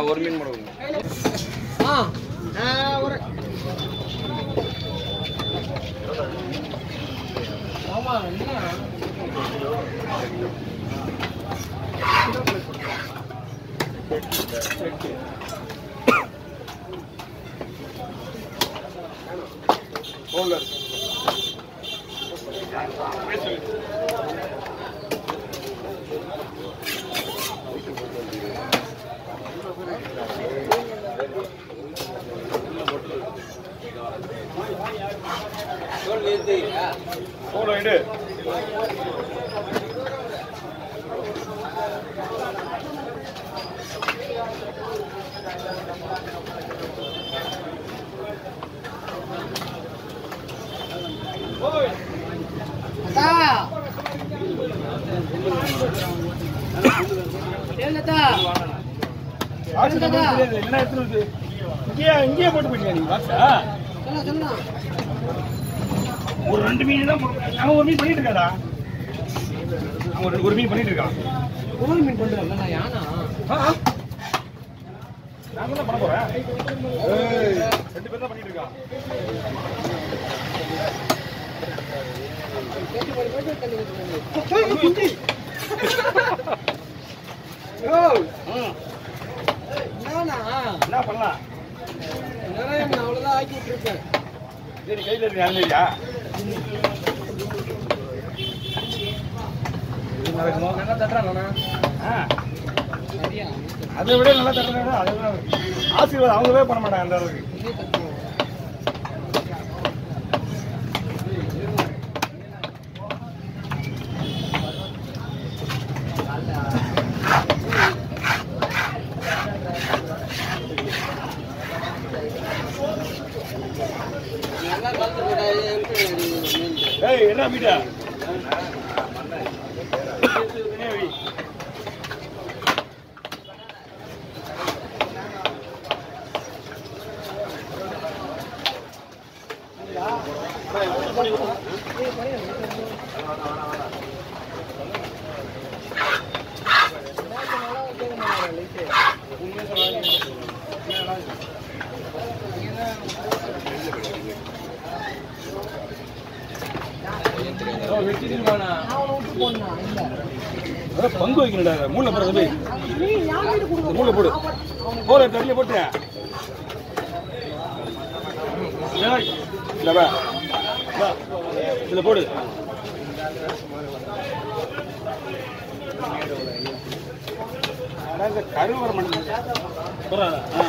ஒரு மீன் மட்டும் கொடுங்க. ஆ ஆ, ஒரு ஆமா என்ன ஃபோன்ல இருக்கு. ஃபோனை எடு அத்தா ஏலத்தா ஆக்சிடென்ட் தெரியாது என்ன எடுத்துட்டு வந்து இங்கேயே இங்கேயே போட்டு போயிட்டியா நீ பாக்ஸா சொல்ல சொல்ல ஒரு ரெண்டு மீன் தான் போட்டு- அவன் ஒரு மீன் பண்ணிட்டு இருக்காடா அவன் ஒரு- ஒரு மீன் பண்ணிட்டு இருக்கான் குரல் மீன் கொண்டு வரல நான் யானா ஆ, ஆ. நான் தான் பண்ண போறேன் ஏய், ரெண்டு பேர் தான் பண்ணிட்டு இருக்கான் கேட்டு போய் போய் தண்ணி ஊத்துறாங்க நானா என்ன பண்ணலாம் நிறைய நான் அவ்வளவுதான் ஆக்கி விட்டுருக்கேன் சரி கையில் இருக்கு அலையா நல்லா தட்டுறாங்கண்ணா சரியா அதை விட நல்லா தட்டுறாங்க அதை விட ஆசீர்வாதம் அவங்களே பண்ண மாட்டாங்க அந்த அளவுக்கு இதே தட்டுறோம் நல்லா கலந்துருக்கா ஏய் என்ன மீட்டா பங்கு வைக்கணும்டா மூளை போடுறது போய் இந்த மூளை போடு போல தண்ணியில் போட்டு ஏய், இந்த வா. வா. இதுல போடு அட, இந்த கரு வர மாட்டேங்குது போடுறா, ஆ.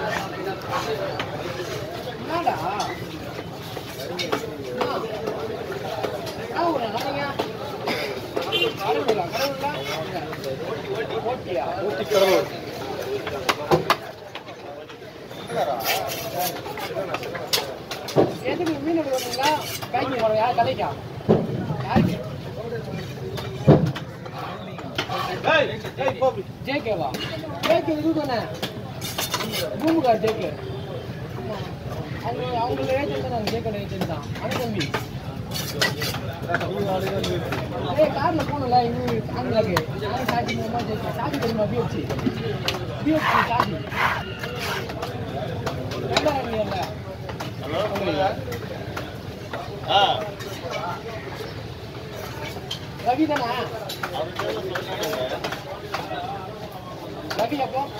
ஊட்டி கடலூர் எதுக்கு மீன் எடுக்கிறீங்களா பேக்கிங் போடுறோம் யார் கலைக்கா யாருக்கு ஜேகேவா ஜேகே இது தானே பூமுகார் ஜேகே அவங்க அவங்கள ஏஜென்ட் தான் நாங்கள் ஜேகே ஏஜென்ட் தான் அண்ணன் தம்பி ஏய் கார்ல போனல இது ஆந்திராக்கு நான் சாட்சி மூலமா ஜேகே சாட்சி தெரியுமா பிஎஃப்சி பிஎஃப்சி சாட்சி வேண்டாம் ரவி தானே ரவி அப்போ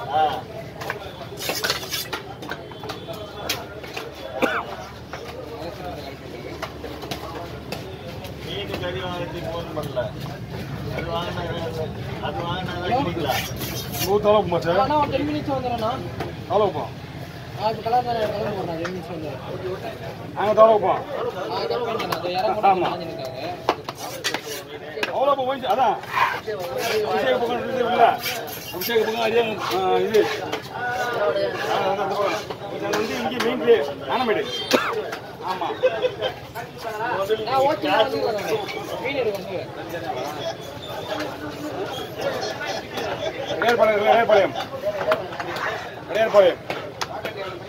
நூறு தலை போமா சார் அண்ணா ஒரு டென் மினிட்ஸ் வந்துடுறேண்ணா தலை வைப்போம் அது கலர் தானே கலர் போடுறேன் டென் மினிட்ஸ் வந்துடுறேன் நாங்கள் தலை வைப்போம் ஆ கலர் பண்ணுறேன் அது இறங்க ஆமா. மாட்டேங்கிறாங்க அவ்வளோ இப்போ போயிடுச்சு அதான் அபிஷேக பக்கம் இது இல்லை அபிஷேக பக்கம் அதே ஆ, இது ஆ, அதான் அந்த பக்கம். இது வந்து இங்கே மெயின் பிளே ஆனமேடு ஆமாம் நான் ஓகே மீன் எடுக்க வந்து இடையர்பாளையம் இடையர்பாளையம் இடையர்பாளையம்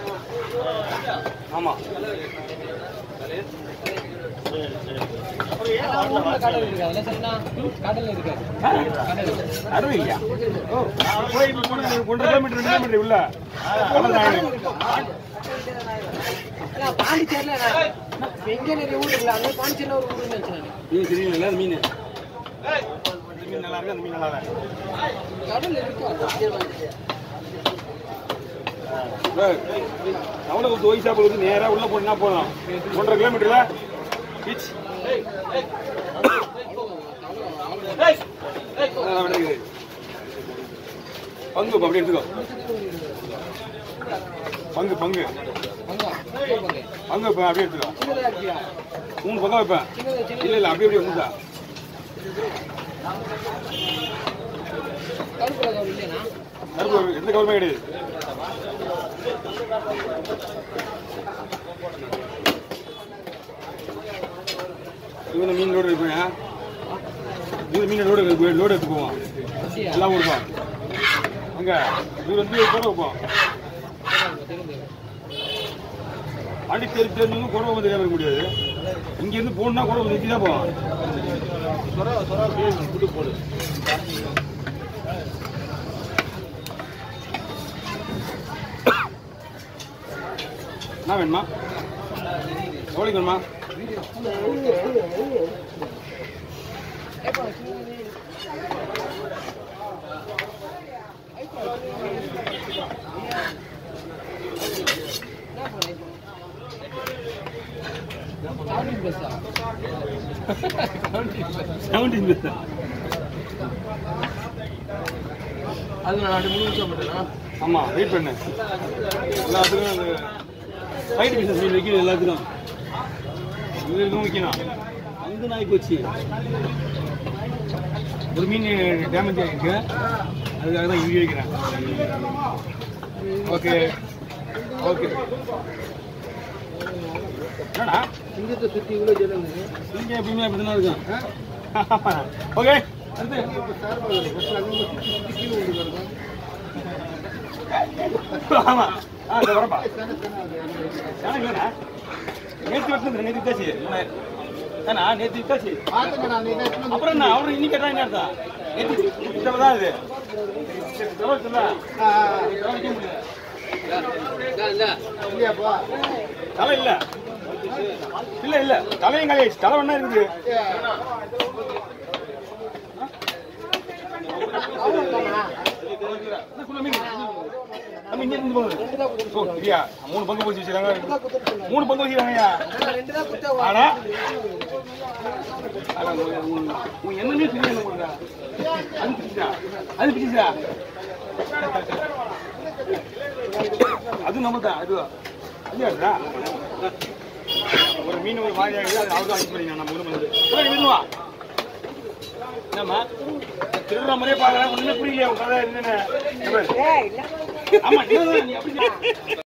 ஆமாம் ஆனா ஊர்ல கடல் இருக்காது இல்ல சரிண்ணா கடல் இருக்காது கடல் அறுவை இல்லையா ஓ போய் இப்ப போனா ஒன்றரை கிலோமீட்டர் ரெண்டு கிலோமீட்டர் உள்ள அவ்வளவுதான் ஆனா பாண்டிச்சேரியில நான் எங்க நிறைய ஊர் இல்ல அங்க பாண்டிச்சேரியில ஒரு ஊருன்னு வச்சேன் மீன் தெரியல அந்த மீன் இந்த மீன் நல்லா இருக்கு அந்த மீன் நல்லா இருக்கு கடல் இருக்கு அவனை ஒரு ஒய் சாப்பிட வந்து நேரா உள்ள போனா போதும் ஒன்றரை கிலோமீட்டர்ல பீச் பங்கு அப்படி எடுத்துக்கோ பங்கு பங்கு அங்க கேட்பாங்க பங்கு இப்ப அப்படியே எடுத்துக்கோ சின்னதா இருக்கியா மூணு பங்கம் வைப்பேன் சின்னதா சின்ன இல்ல இல்ல அப்படியே அப்படியே மூட்டா கருப்பு கவர் இல்லையா கருப்பு எந்த கவர்மெண்ட் கிடையாது இவன மீன் லோடு இருப்பேன் இவன் மீன் லோடு லோடு எடுத்து போவான் அப்படியா எல்லாம் கொடுப்பான் அங்க இவர் வந்து கூட வைப்போம் வண்டி தெரி தெரிஞ்சவங்க குறவை வந்து கேட்க முடியாது இங்க இருந்து போகணும்னா குறவை நிறுத்தி தான் போவான் என்ன வேணுமா எவ்வளோக்கு வேணுமா கேட்பாங்க சின்னது என்ன பண்ண சாப்பிட்டு பேசா செவன்டீன் பஸ் அது நான் ரெண்டு மூணு நிமிஷம் மட்டும்னா ஆமா வெயிட் பண்ணு எல்லாத்துக்கும் அந்த ஃபைட் பிசினஸ் மீன் வைக்கணும் எல்லாத்துக்கும் இது இருக்கும் வைக்கணும் அங்கே நாய் போச்சு ஒரு மீன் டேமேஜ் ஆகிருக்கு அதுக்காக தான் இங்கே வைக்கிறேன் ஓகே ஓகே என்னடா சிங்கத்தை சுற்றி இவ்வளோ ஜனம் இங்கே எப்பயுமே அப்படி தானே இருக்கும் ஓகே அடுத்து ஆமா ஆ இந்த வரப்பா எனக்கு வேணா நேற்று வெட்டினது நேற்று வித்தாச்சு ஏன்னா நேற்று வித்தாச்சு அப்புறம் என்ன அவரு இன்னைக்கு கேட்டா என்ன அர்த்தம் நேற்று வித்தவ தான் இது சரி, தலை வச்சுல. தலை வைக்க முடியாது. தலை இல்ல இல்ல இல்ல தலையும் காலியாச்சு தலை வேணா இருக்குது தம்பி, இங்க இருந்து போகுது. ஓ, இல்லையா? மூணு பங்கு போச்சு வச்சுக்கிறாங்க மூணு பங்கு வச்சுக்கிறாங்கய்யா ரெண்டு தான் குத்தா ஆனா அட, உன் உன் உன் என்னமே தெரியல உங்களுக்கு அது பிடிச்சா அது பிடிச்சா அது நம்ம தான் அது இல்லையாடா ஒரு மீன் ஒரு மாதிரி ஆகுது அது அவர்தான் அனுப்பி பண்ணி நம்ம ஊர் வந்து விடுவா என்னம்மா திருடுற மாதிரியே பார்க்கறேன் ஒண்ணுமே புரியலையா உன் கதை என்னென்ன ஆமா நீ அப்படி